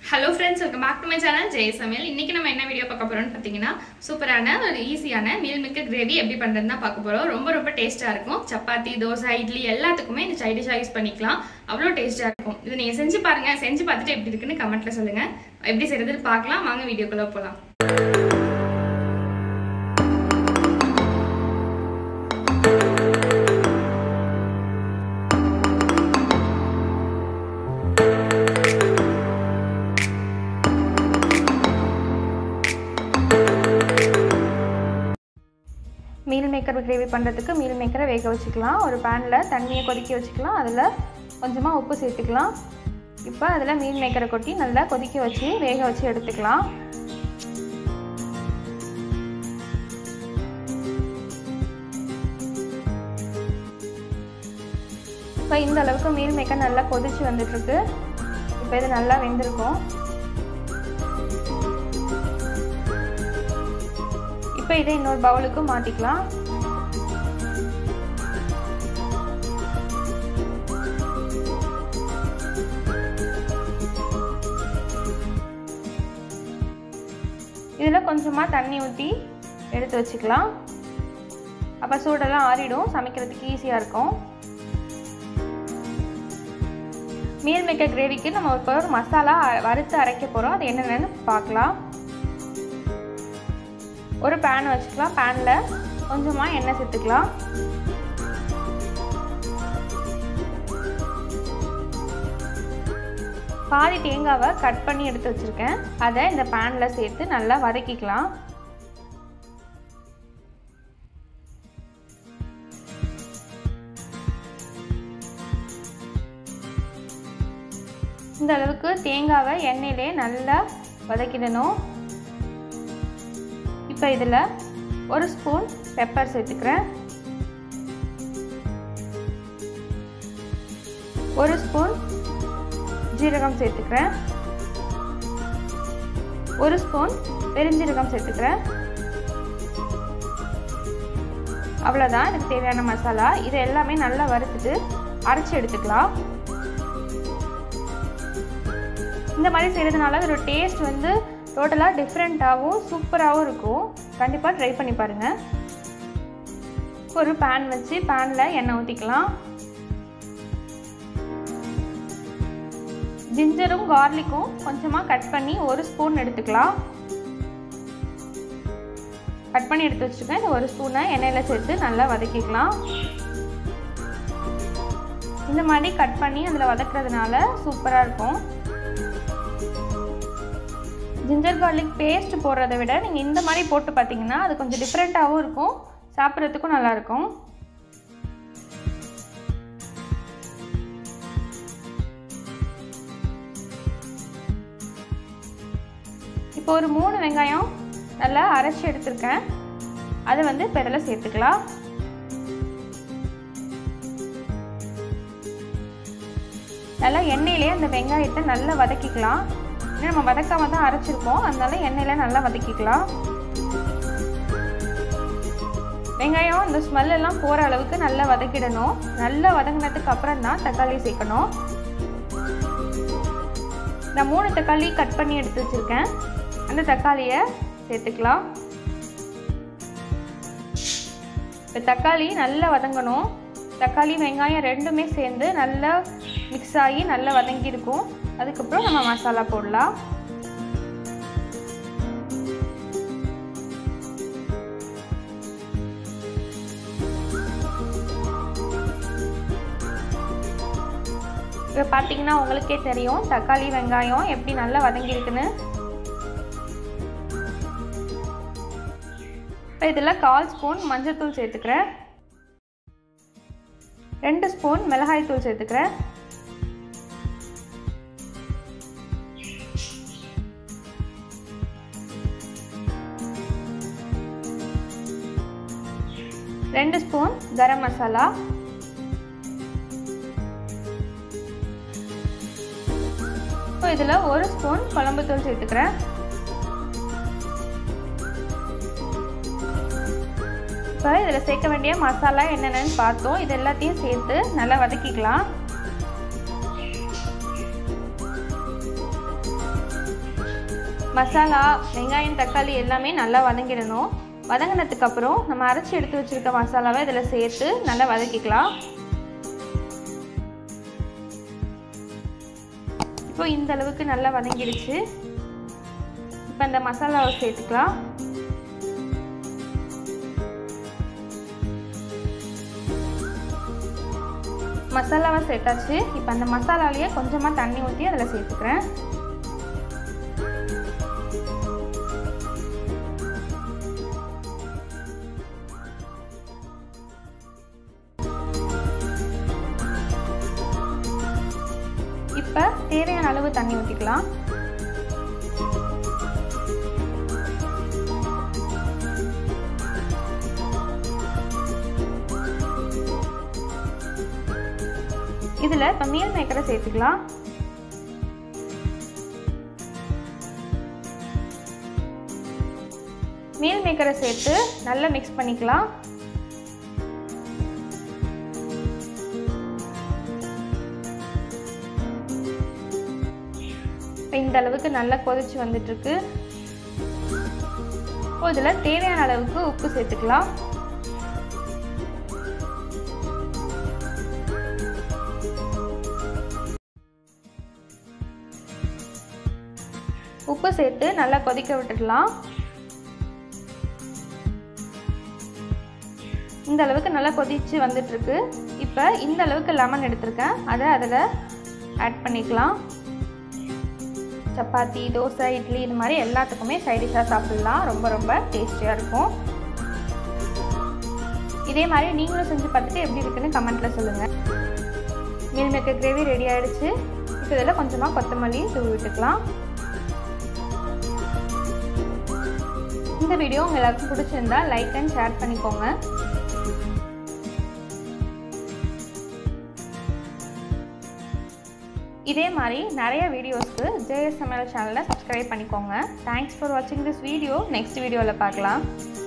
hello friends welcome back to my channel Jaya Samayal இன்னைக்கு நம்ம என்ன வீடியோ பார்க்க போறோம்னு பார்த்தீங்கன்னா சூப்பரான ஒரு ஈஸியான மீல் மிக்க கிரேவி எப்படி பண்ணுறதுன்னு தான் பார்க்க போறோம் ரொம்ப ரொம்ப டேஸ்ட்டாக இருக்கும் சப்பாத்தி தோசை இட்லி எல்லாத்துக்குமே இந்த சைட் டிஷ்ஷாக யூஸ் பண்ணிக்கலாம் அவ்வளோ டேஸ்ட்டாக இருக்கும் இது நீங்கள் செஞ்சு பாருங்க செஞ்சு பார்த்துட்டு எப்படி இருக்குன்னு கமெண்ட்ல சொல்லுங்க எப்படி செய்யறதுன்னு பார்க்கலாம் வாங்க வீடியோக்குள்ள போகலாம் மீல் மேக்கர் கிரேவி பண்ணுறதுக்கு மீல் மேக்கரை வேக வச்சுக்கலாம் ஒரு பேனில் தண்ணியை கொதிக்க வச்சுக்கலாம் அதில் கொஞ்சமாக உப்பு சேர்த்துக்கலாம் இப்போ அதில் மீல் மேக்கரை கொட்டி நல்லா கொதிக்க வச்சு வேக வச்சு எடுத்துக்கலாம் இப்போ இந்த அளவுக்கு மீல் மேக்கர் நல்லா கொதிச்சு வந்துட்டுருக்கு இப்போ இது நல்லா வெந்திருக்கும் இப்போ இதை இன்னொரு பவுலுக்கு மாற்றிக்கலாம் இதில் கொஞ்சமாக தண்ணி ஊற்றி எடுத்து வச்சுக்கலாம் அப்போ சூடெல்லாம் ஆறிடும் சமைக்கிறதுக்கு ஈஸியாக இருக்கும் மீல் மேக்கர் கிரேவிக்கு நம்ம இப்போ ஒரு மசாலா வறுத்து அரைக்க போகிறோம் அது என்னென்னு பார்க்கலாம் ஒரு பேன் வச்சுக்கலாம் பேனில் கொஞ்சமாக எண்ணெய் சேர்த்துக்கலாம் பாதி தேங்காவை கட் பண்ணி எடுத்து வச்சுருக்கேன் அதை இந்த பேனில் சேர்த்து நல்லா வதக்கிக்கலாம் இந்த அளவுக்கு தேங்காவை எண்ணெயிலே நல்லா வதக்கிடணும் இப்போ இதில் ஒரு ஸ்பூன் பெப்பர் சேர்த்துக்கிறேன் ஒரு ஸ்பூன் ஜீரகம் சேர்த்துக்கிறேன் ஒரு ஸ்பூன் பெருஞ்சீரகம் சேர்த்துக்கிறேன் அவ்வளோதான் இதுக்கு தேவையான மசாலா இது எல்லாமே நல்லா வறுத்துட்டு அரைச்சி எடுத்துக்கலாம் இந்த மாதிரி செய்கிறதுனால ஒரு டேஸ்ட் வந்து டோட்டலாக டிஃப்ரெண்ட்டாகவும் சூப்பராகவும் இருக்கும் கண்டிப்பாக ட்ரை பண்ணி பாருங்கள் ஒரு பேன் வச்சு பேனில் எண்ணெய் ஊற்றிக்கலாம் ஜிஞ்சரும் கார்லிக்கும் கொஞ்சமாக கட் பண்ணி ஒரு ஸ்பூன் எடுத்துக்கலாம் கட் பண்ணி எடுத்து வச்சுருக்கேன் இந்த ஒரு ஸ்பூனை எண்ணெயில் சேர்த்து நல்லா வதக்கிக்கலாம் இந்த மாதிரி கட் பண்ணி அதில் வதக்குறதுனால சூப்பராக இருக்கும் ஜிஞ்சர் கார்லிக் பேஸ்ட் போடுறத விட நீங்கள் இந்த மாதிரி போட்டு பார்த்தீங்கன்னா அது கொஞ்சம் டிஃப்ரெண்ட்டாகவும் இருக்கும் சாப்பிட்றதுக்கும் நல்லாயிருக்கும் இப்போ ஒரு மூணு வெங்காயம் நல்லா அரைச்சி எடுத்திருக்கேன் அதை வந்து பெரலை சேர்த்துக்கலாம் நல்லா எண்ணெயிலே அந்த வெங்காயத்தை நல்லா வதக்கிக்கலாம் ஏன்னா நம்ம வதக்காம தான் அரைச்சிருக்கோம் அதனால எண்ணெயில் நல்லா வதக்கிக்கலாம் வெங்காயம் இந்த ஸ்மெல் எல்லாம் போகிற அளவுக்கு நல்லா வதக்கிடணும் நல்லா வதங்கினதுக்கு அப்புறம் தான் தக்காளி சேர்க்கணும் நான் மூணு தக்காளி கட் பண்ணி எடுத்து வச்சுருக்கேன் அந்த தக்காளியை சேர்த்துக்கலாம் இப்போ தக்காளி நல்லா வதங்கணும் தக்காளி வெங்காயம் ரெண்டுமே சேர்ந்து நல்லா மிக்ஸ் ஆகி நல்லா வதங்கியிருக்கும் அதுக்கப்புறம் நம்ம மசாலா போடலாம் இப்போ பார்த்தீங்கன்னா உங்களுக்கே தெரியும் தக்காளி வெங்காயம் எப்படி நல்லா வதங்கியிருக்குன்னு இப்போ இதில் கால் ஸ்பூன் மஞ்சள்தூள் சேர்த்துக்கிறேன் ரெண்டு ஸ்பூன் மிளகாய் தூள் சேர்த்துக்கிறேன் ரெண்டு ஸ்பூன் கரம் மசாலா இப்போ இதில் ஒரு ஸ்பூன் குழம்புத்தூள் சேர்த்துக்கிறேன் இப்போ இதில் சேர்க்க வேண்டிய மசாலா என்னென்னு பார்த்தோம் இது எல்லாத்தையும் சேர்த்து நல்லா வதக்கிக்கலாம் மசாலா வெங்காயம் தக்காளி எல்லாமே நல்லா வதங்கிடணும் வதங்கினதுக்கு அப்புறம் நம்ம அரைச்சி எடுத்து வச்சுருக்க மசாலாவை இதில் சேர்த்து நல்லா வதக்கிக்கலாம் இப்போ இந்த அளவுக்கு நல்லா வதங்கிடுச்சு இப்போ இந்த மசாலாவை சேர்த்துக்கலாம் மசாலாவை சேர்த்தாச்சு இப்போ அந்த மசாலாலேயே கொஞ்சமாக தண்ணி ஊற்றி அதில் சேர்த்துக்கிறேன் இப்போ தேவையான அளவு தண்ணி ஊற்றிக்கலாம் இதில் இப்போ மீல் மேக்கரை சேர்த்துக்கலாம் மீல் மேக்கரை சேர்த்து நல்லா மிக்ஸ் பண்ணிக்கலாம் இந்த அளவுக்கு நல்லா கொதிச்சு வந்துட்டுருக்கு இதில் தேவையான அளவுக்கு உப்பு சேர்த்துக்கலாம் உப்பு சேர்த்து நல்லா கொதிக்க விட்டுடலாம் இந்த அளவுக்கு நல்லா கொதிச்சு வந்துட்டுருக்கு இப்போ இந்த அளவுக்கு லெமன் எடுத்திருக்கேன் அதை அதில் ஆட் பண்ணிக்கலாம் சப்பாத்தி தோசை இட்லி இது மாதிரி எல்லாத்துக்குமே சைடிஷாக சாப்பிட்லாம் ரொம்ப ரொம்ப டேஸ்டியாக இருக்கும் இதே மாதிரி நீங்களும் செஞ்சு பார்த்துட்டு எப்படி இருக்குன்னு கமெண்ட்டில் சொல்லுங்கள் மீல் மேக்கர் கிரேவி ரெடி ஆகிடுச்சு இப்போ இதில் கொஞ்சமாக கொத்தமல்லி தூவி விட்டுக்கலாம் இந்த வீடியோ உங்கள் எல்லாருக்கும் பிடிச்சிருந்தா லைக் அண்ட் ஷேர் பண்ணிக்கோங்க இதே மாதிரி நிறைய வீடியோஸ்க்கு ஜேஎஸ்எம்எல் சேனலை சப்ஸ்கிரைப் பண்ணிக்கோங்க தேங்க்ஸ் ஃபார் வாட்சிங் திஸ் வீடியோ நெக்ஸ்ட் வீடியோவில் பார்க்கலாம்